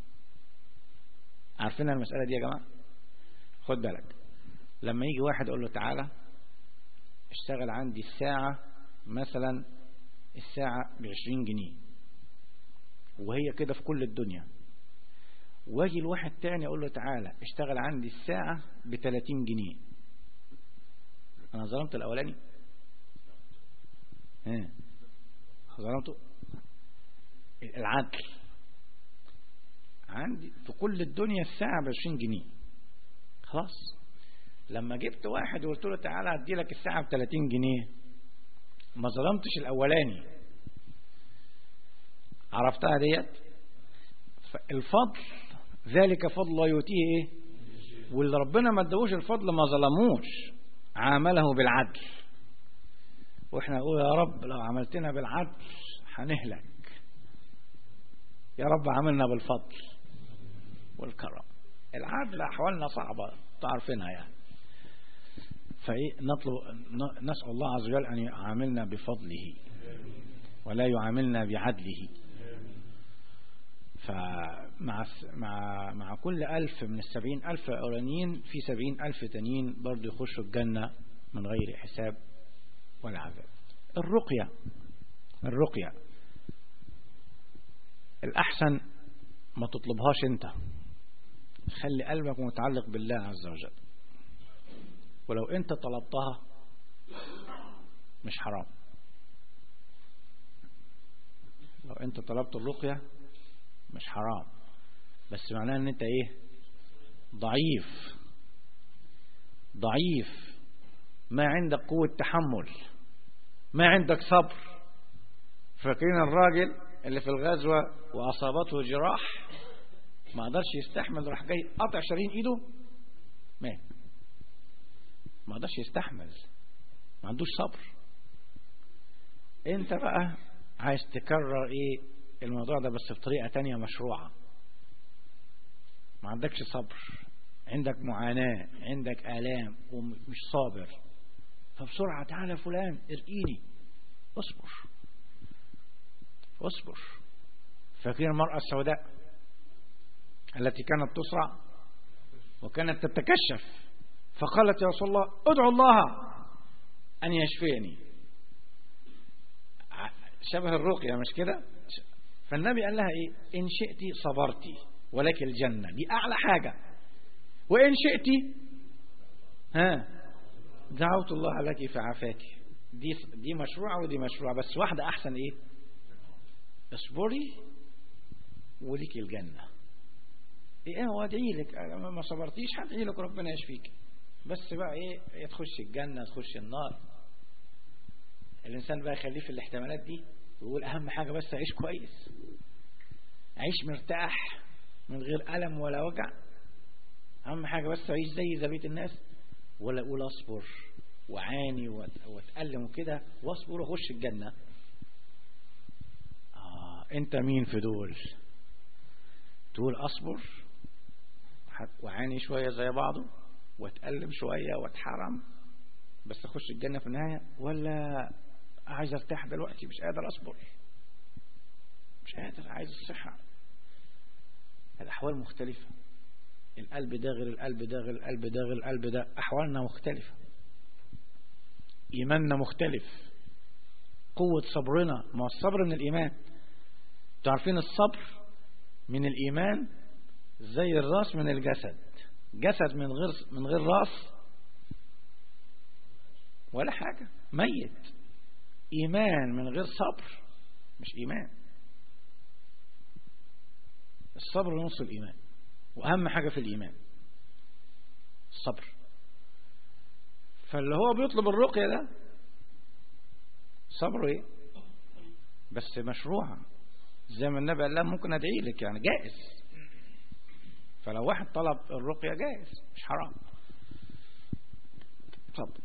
[SPEAKER 1] عارفين المسألة دي يا جماعة خد بالك لما يجي واحد يقول له تعالى اشتغل عندي الساعة مثلا الساعة بعشرين جنيه وهي كده في كل الدنيا واجي لواحد تاني اقول له تعالى اشتغل عندي الساعة بتلاتين جنيه انا ظلمت الاولاني ها ظلمته العدل عندي في كل الدنيا الساعة بعشرين جنيه خلاص لما جبت واحد وقلت له تعالى ادي لك الساعة ب 30 جنيه ما ظلمتش الاولاني عرفتها ديت الفضل ذلك فضل الله يؤتيه ايه واللي ربنا ما ادوش الفضل ما ظلموش عامله بالعدل واحنا نقول يا رب لو عملتنا بالعدل هنهلك يا رب عاملنا بالفضل والكرم العدل احوالنا صعبه تعرفينها يعني فايه نطلب نسال الله عز وجل ان يعاملنا بفضله ولا يعاملنا بعدله فمع مع مع كل ألف من السبعين ألف أولانيين في سبعين ألف تانيين برضو يخشوا الجنة من غير حساب ولا عذاب الرقية الرقية الأحسن ما تطلبهاش أنت خلي قلبك متعلق بالله عز وجل ولو أنت طلبتها مش حرام لو أنت طلبت الرقية مش حرام بس معناه ان انت ايه ضعيف ضعيف ما عندك قوة تحمل ما عندك صبر فاكرين الراجل اللي في الغزوة وأصابته جراح ما قدرش يستحمل راح جاي قطع شرايين ايده مات ما قدرش يستحمل ما عندوش صبر انت بقى عايز تكرر ايه الموضوع ده بس بطريقة تانية مشروعة ما عندكش صبر عندك معاناة عندك آلام ومش صابر فبسرعة تعالى فلان ارقيني اصبر اصبر فاكرين المرأة السوداء التي كانت تصرع وكانت تتكشف فقالت يا رسول الله ادعو الله أن يشفيني شبه الرقية مش كده فالنبي قال لها ايه ان شئتي صبرتي ولك الجنة دي اعلى حاجة وان شئتي ها دعوت الله لك فعافاك دي دي مشروعة ودي مشروعة بس واحدة احسن ايه اصبري ولك الجنة ايه هو ادعي لك ما صبرتيش هدعي لك ربنا يشفيك بس بقى ايه تخش الجنة تخش النار الانسان بقى يخليه في الاحتمالات دي ويقول أهم حاجة بس أعيش كويس أعيش مرتاح من غير ألم ولا وجع أهم حاجة بس أعيش زي زبيت الناس ولا أقول أصبر وعاني وأتألم وكده وأصبر وأخش الجنة آه أنت مين في دول تقول أصبر وعاني شوية زي بعضه وأتألم شوية وأتحرم بس أخش الجنة في النهاية ولا عايز ارتاح دلوقتي مش قادر اصبر مش قادر عايز الصحة الأحوال مختلفة القلب ده غير القلب ده غير القلب ده غير القلب ده أحوالنا مختلفة إيماننا مختلف قوة صبرنا ما الصبر من الإيمان تعرفين الصبر من الإيمان زي الراس من الجسد جسد من غير من غير راس ولا حاجة ميت إيمان من غير صبر مش إيمان الصبر نص الإيمان وأهم حاجة في الإيمان الصبر فاللي هو بيطلب الرقية ده صبره إيه بس مشروعة زي ما النبي قال لها ممكن أدعي لك يعني جائز فلو واحد طلب الرقية جائز مش حرام اتفضل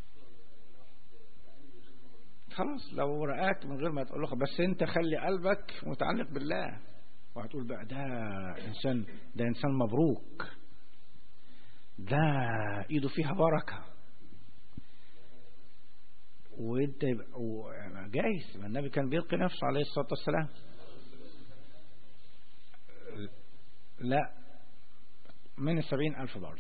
[SPEAKER 1] خلاص لو رأاك من غير ما تقول له بس انت خلي قلبك متعلق بالله وهتقول بقى ده انسان ده انسان مبروك ده ايده فيها بركة وانت جايز ما النبي كان بيلقي نفسه عليه الصلاة والسلام لا من السبعين ألف برضه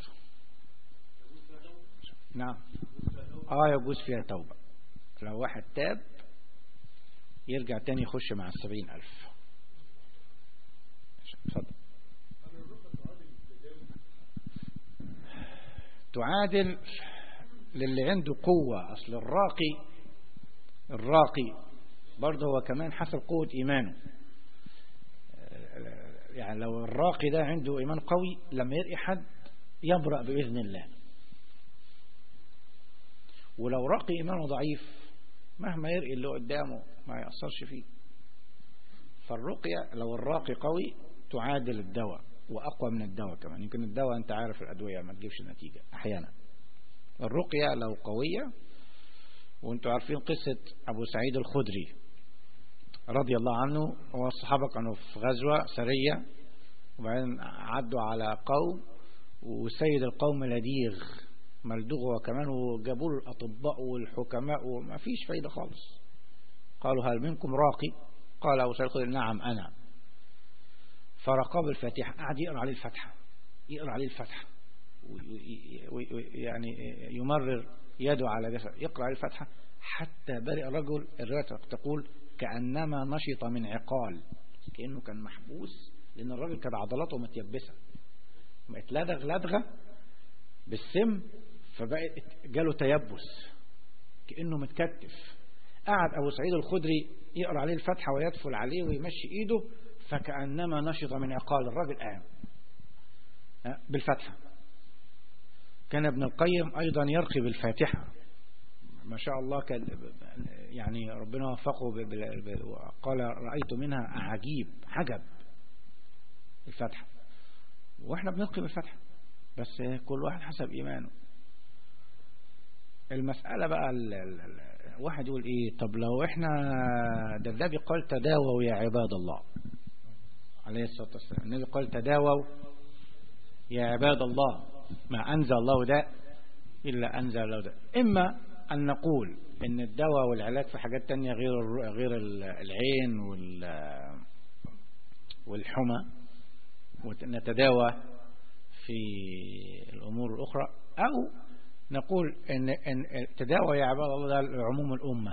[SPEAKER 1] نعم اه يجوز فيها توبة لو واحد تاب يرجع تاني يخش مع السبعين ألف اتفضل تعادل للي عنده قوة أصل الراقي الراقي برضه هو كمان حسب قوة إيمانه يعني لو الراقي ده عنده إيمان قوي لما يرقي حد يبرأ بإذن الله ولو راقي إيمانه ضعيف مهما يرقي اللي قدامه ما يأثرش فيه فالرقية لو الراقي قوي تعادل الدواء وأقوى من الدواء كمان يمكن الدواء أنت عارف الأدوية ما تجيبش نتيجة أحيانا الرقية لو قوية وانتوا عارفين قصة أبو سعيد الخدري رضي الله عنه هو الصحابة كانوا في غزوة سرية وبعدين عدوا على قوم وسيد القوم لديغ ملدوغ هو كمان وجابوا له الأطباء والحكماء وما فيش فايدة خالص قالوا هل منكم راقي قال أبو سعيد الخدري نعم أنا فرقاب الفاتحة قعد يقرأ عليه الفتحة يقرأ عليه الفتحة يعني يمرر يده على جسد يقرأ عليه الفتحة حتى برئ الرجل الرواية تقول كأنما نشط من عقال كأنه كان محبوس لأن الراجل كانت عضلاته متيبسة بقت لدغ لدغة بالسم فبقت جاله تيبس كأنه متكتف قعد أبو سعيد الخدري يقرأ عليه الفتحة ويدفل عليه ويمشي إيده فكأنما نشط من عقال الراجل قام بالفتحة كان ابن القيم أيضا يرقي بالفاتحة ما شاء الله كان يعني ربنا وفقه قال رأيت منها عجيب عجب الفتحة واحنا بنلقي بالفتحة بس كل واحد حسب إيمانه المسألة بقى ال ال ال واحد يقول ايه طب لو احنا ده النبي قال تداووا يا عباد الله عليه الصلاة والسلام النبي قال تداووا يا عباد الله ما أنزل الله داء إلا أنزل الله داء إما أن نقول إن الدواء والعلاج في حاجات تانية غير غير العين والحمى ونتداوى في الأمور الأخرى أو نقول إن, إن التداوى يا عباد الله ده لعموم الأمة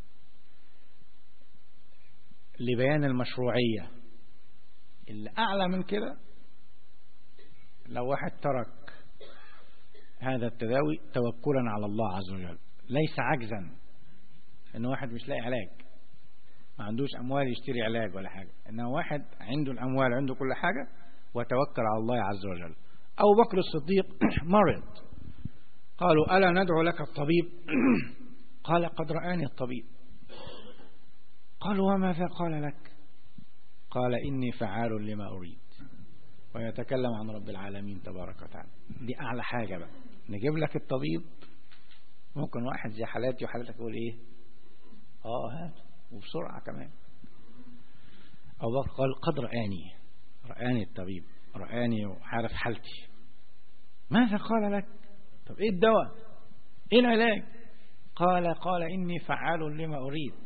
[SPEAKER 1] لبيان المشروعية اللي أعلى من كده لو واحد ترك هذا التداوي توكلا على الله عز وجل ليس عجزا ان واحد مش لاقي علاج ما عندوش اموال يشتري علاج ولا حاجة انه واحد عنده الاموال عنده كل حاجة وتوكل على الله عز وجل ابو بكر الصديق مرض قالوا ألا ندعو لك الطبيب قال قد رآني الطبيب قالوا وماذا قال لك قال إني فعال لما أريد ويتكلم عن رب العالمين تبارك وتعالى دي أعلى حاجة بقى نجيب لك الطبيب ممكن واحد زي حالاتي وحالتك يقول ايه اه هات وبسرعة كمان أو قال قد رآني رآني الطبيب رآني وعارف حالتي ماذا قال لك طب ايه الدواء ايه العلاج قال قال إني فعال لما أريد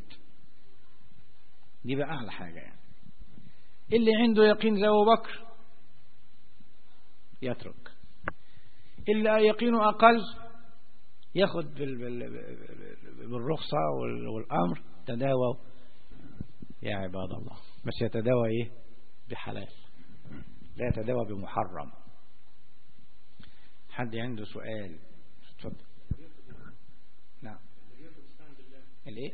[SPEAKER 1] دي بقى أعلى حاجة يعني اللي عنده يقين زي أبو بكر يترك اللي يقينه أقل ياخد بالرخصة والأمر تداوى يا عباد الله بس يتداوى ايه بحلال لا يتداوى بمحرم حد عنده سؤال اتفضل نعم الايه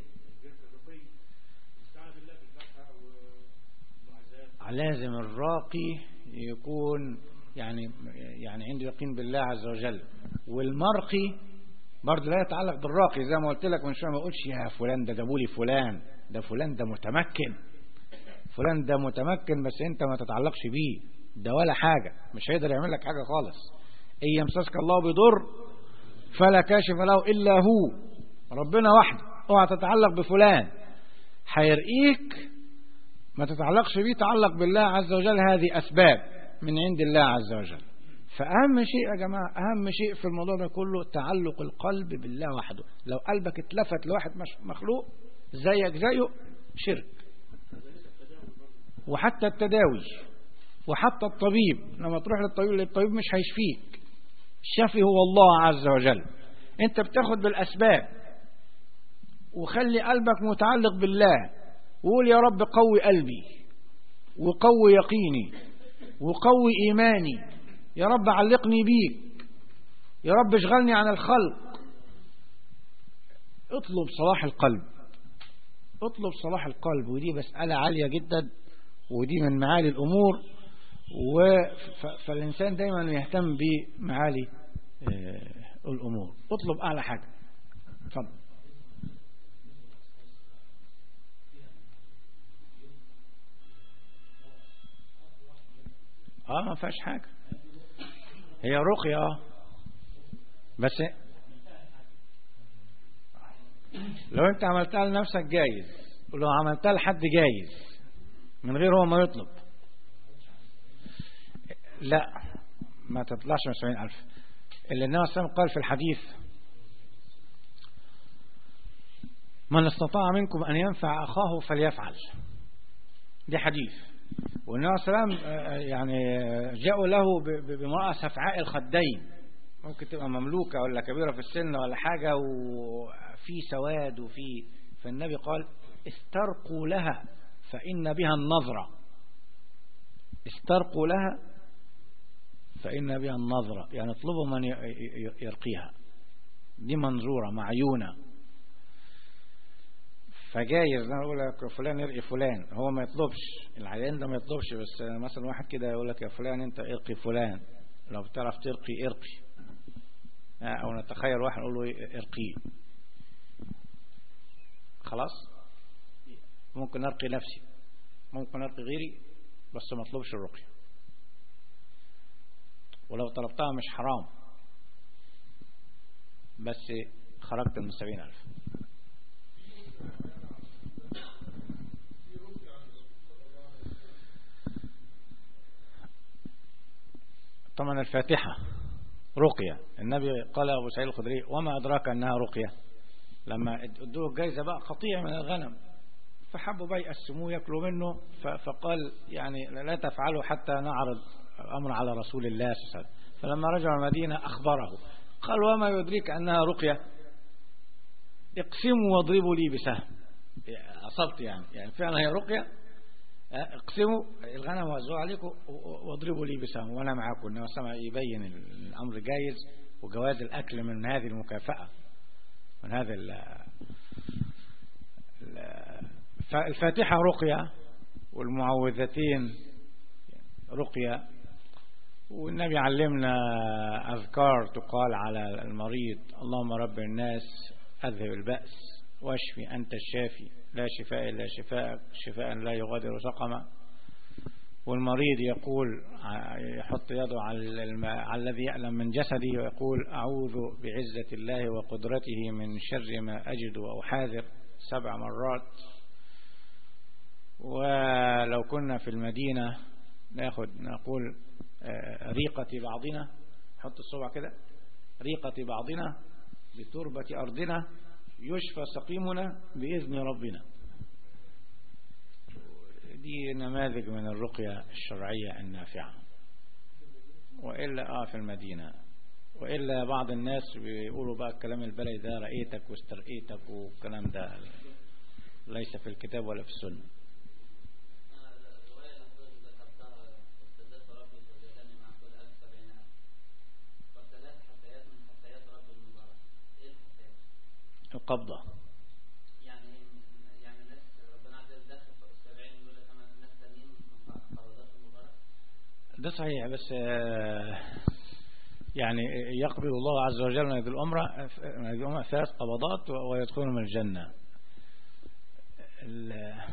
[SPEAKER 1] لازم الراقي يكون يعني يعني عنده يقين بالله عز وجل والمرقي برضه لا يتعلق بالراقي زي ما قلت لك من شويه ما اقولش يا فلان ده جابوا لي فلان ده فلان ده متمكن فلان ده متمكن بس انت ما تتعلقش بيه ده ولا حاجة مش هيقدر يعمل لك حاجة خالص ان يمسسك الله بضر فلا كاشف له الا هو ربنا وحده اوعى تتعلق بفلان هيرقيك ما تتعلقش بيه تعلق بالله عز وجل هذه اسباب من عند الله عز وجل فأهم شيء يا جماعة أهم شيء في الموضوع ده كله تعلق القلب بالله وحده لو قلبك اتلفت لواحد مخلوق زيك زيه شرك وحتى التداوي وحتى الطبيب لما تروح للطبيب الطبيب مش هيشفيك الشافي هو الله عز وجل انت بتاخد بالأسباب وخلي قلبك متعلق بالله وقول يا رب قوي قلبي وقوي يقيني وقوي إيماني يا رب علقني بيك يا رب اشغلني عن الخلق اطلب صلاح القلب اطلب صلاح القلب ودي مسألة عالية جدا ودي من معالي الأمور فالإنسان دايما يهتم بمعالي الأمور اطلب أعلى حاجة اتفضل اه ما فيهاش حاجة هي رقية اه بس لو انت عملتها لنفسك جايز ولو عملتها لحد جايز من غير هو ما يطلب لا ما تطلعش من سبعين ألف اللي النبي صلى قال في الحديث من استطاع منكم أن ينفع أخاه فليفعل دي حديث والنبي صلى الله عليه وسلم يعني جاءوا له بامرأة سفعاء الخدين ممكن تبقى مملوكة ولا كبيرة في السن ولا حاجة وفي سواد وفي فالنبي قال استرقوا لها فإن بها النظرة استرقوا لها فإن بها النظرة يعني اطلبوا من يرقيها دي منظورة معيونة فجايز انا اقول لك فلان يرقي فلان هو ما يطلبش العيان ده ما يطلبش بس مثلا واحد كده يقول لك يا فلان انت ارقي فلان لو بتعرف ترقي ارقي او نتخيل واحد نقول له ارقيه خلاص ممكن ارقي نفسي ممكن ارقي غيري بس ما اطلبش الرقيه ولو طلبتها مش حرام بس خرجت من سبعين ألف طبعا الفاتحة رقية النبي قال أبو سعيد الخدري وما أدراك أنها رقية لما ادوه الجايزة بقى قطيع من الغنم فحبوا بقى يقسموه ياكلوا منه فقال يعني لا تفعلوا حتى نعرض الأمر على رسول الله صلى الله عليه وسلم فلما رجع المدينة أخبره قال وما يدريك أنها رقية اقسموا واضربوا لي بسهم أصبت يعني يعني فعلا هي رقية اقسموا الغنم وزعوا عليكم واضربوا لي بسهم وانا معاكم انما سمع يبين الامر جايز وجواز الاكل من هذه المكافأة من هذا ال الفاتحة رقية والمعوذتين رقية والنبي علمنا أذكار تقال على المريض اللهم رب الناس أذهب البأس واشفي أنت الشافي لا شفاء إلا شفاءك شفاء لا يغادر سقما والمريض يقول يحط يده على, الماء على الذي يألم من جسده ويقول أعوذ بعزة الله وقدرته من شر ما أجد أو حاذر سبع مرات ولو كنا في المدينة ناخد نقول ريقة بعضنا حط الصبع كده ريقة بعضنا بتربة أرضنا يشفى سقيمنا بإذن ربنا دي نماذج من الرقية الشرعية النافعة وإلا آه في المدينة وإلا بعض الناس بيقولوا بقى الكلام البلدي ده رأيتك واسترقيتك والكلام ده ليس في الكتاب ولا في السنة القبضة
[SPEAKER 2] يعني يعني الناس ربنا عز وجل دخل فوق السبعين يقول لك انا ناس تانيين قبضات المباراه
[SPEAKER 1] ده صحيح بس يعني يقبل الله عز وجل من هذه الأمرة من هذه الأمرة ثلاث قبضات ويدخلون من الجنة ال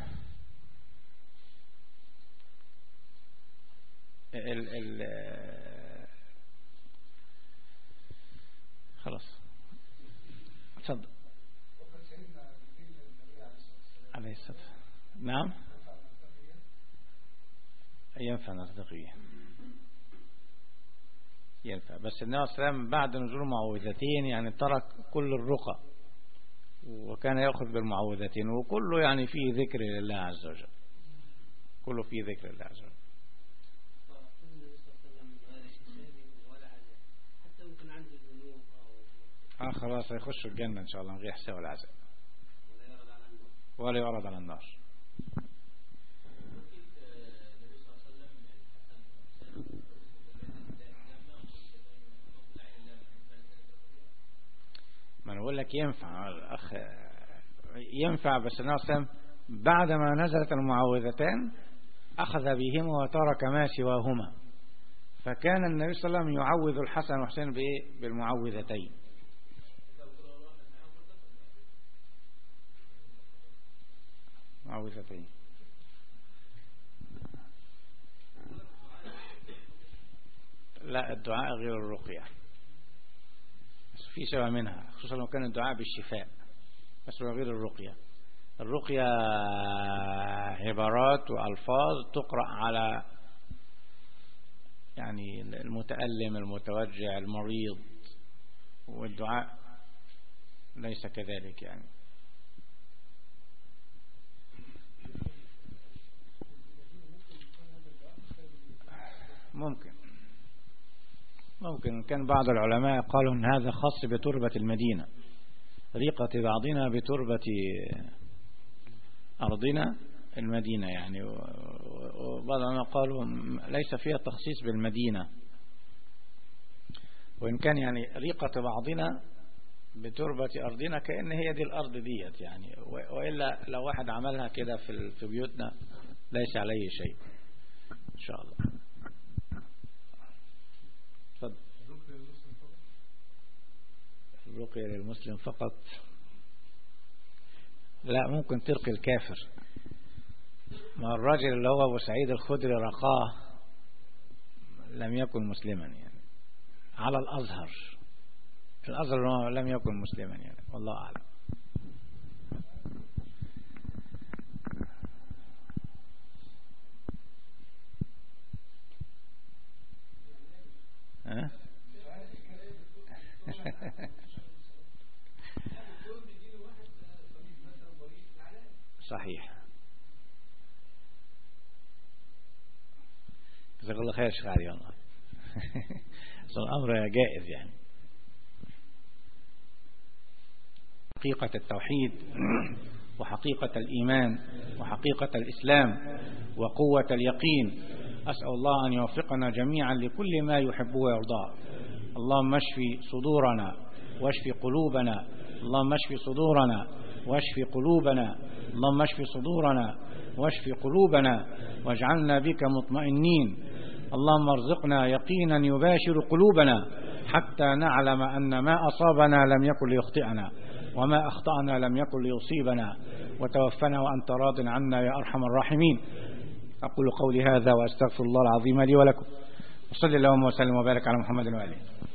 [SPEAKER 1] ال ال خلاص تفضل عليه الصلاة نعم ينفع نرتقي ينفع بس النبي صلى الله عليه وسلم بعد نزول معوذتين يعني ترك كل الرقى وكان يأخذ بالمعوذتين وكله يعني فيه ذكر لله عز وجل كله فيه ذكر لله عز وجل اه خلاص هيخشوا الجنة ان شاء الله من غير حساب ولا عذاب ولا يعرض على النار لك ينفع الأخ ينفع بس النبي بعدما نزلت المعوذتان أخذ بهما وترك ما سواهما فكان النبي صلى الله عليه وسلم يعوذ الحسن والحسين بإيه بالمعوذتين معوذتين لا الدعاء غير الرقية بس في سبب منها خصوصا لو كان الدعاء بالشفاء بس هو غير الرقية الرقية عبارات وألفاظ تقرأ على يعني المتألم المتوجع المريض والدعاء ليس كذلك يعني ممكن ممكن كان بعض العلماء قالوا ان هذا خاص بتربة المدينة ريقة بعضنا بتربة أرضنا المدينة يعني وبعض العلماء قالوا ليس فيها تخصيص بالمدينة وإن كان يعني ريقة بعضنا بتربة أرضنا كأن هي دي الأرض ديت يعني وإلا لو واحد عملها كده في بيوتنا ليس عليه شيء إن شاء الله تفضل الرقية للمسلم فقط لا ممكن ترقي الكافر ما الراجل اللي هو أبو سعيد الخدري رقاه لم يكن مسلما يعني على الأزهر الأزهر لم يكن مسلما يعني والله أعلم ها صحيح جزاك الله خير شيخ علي والله الأمر جائز يعني حقيقة التوحيد وحقيقة الإيمان وحقيقة الإسلام وقوة اليقين أسأل الله أن يوفقنا جميعا لكل ما يحبه ويرضاه اللهم اشفي صدورنا واشفي قلوبنا اللهم اشفي صدورنا واشفي قلوبنا اللهم اشفي صدورنا واشفي قلوبنا واجعلنا بك مطمئنين اللهم ارزقنا يقينا يباشر قلوبنا حتى نعلم أن ما أصابنا لم يكن ليخطئنا وما أخطأنا لم يكن ليصيبنا وتوفنا وأنت راض عنا يا أرحم الراحمين أقول قولي هذا وأستغفر الله العظيم لي ولكم وصلي اللهم وسلم وبارك على محمد وآله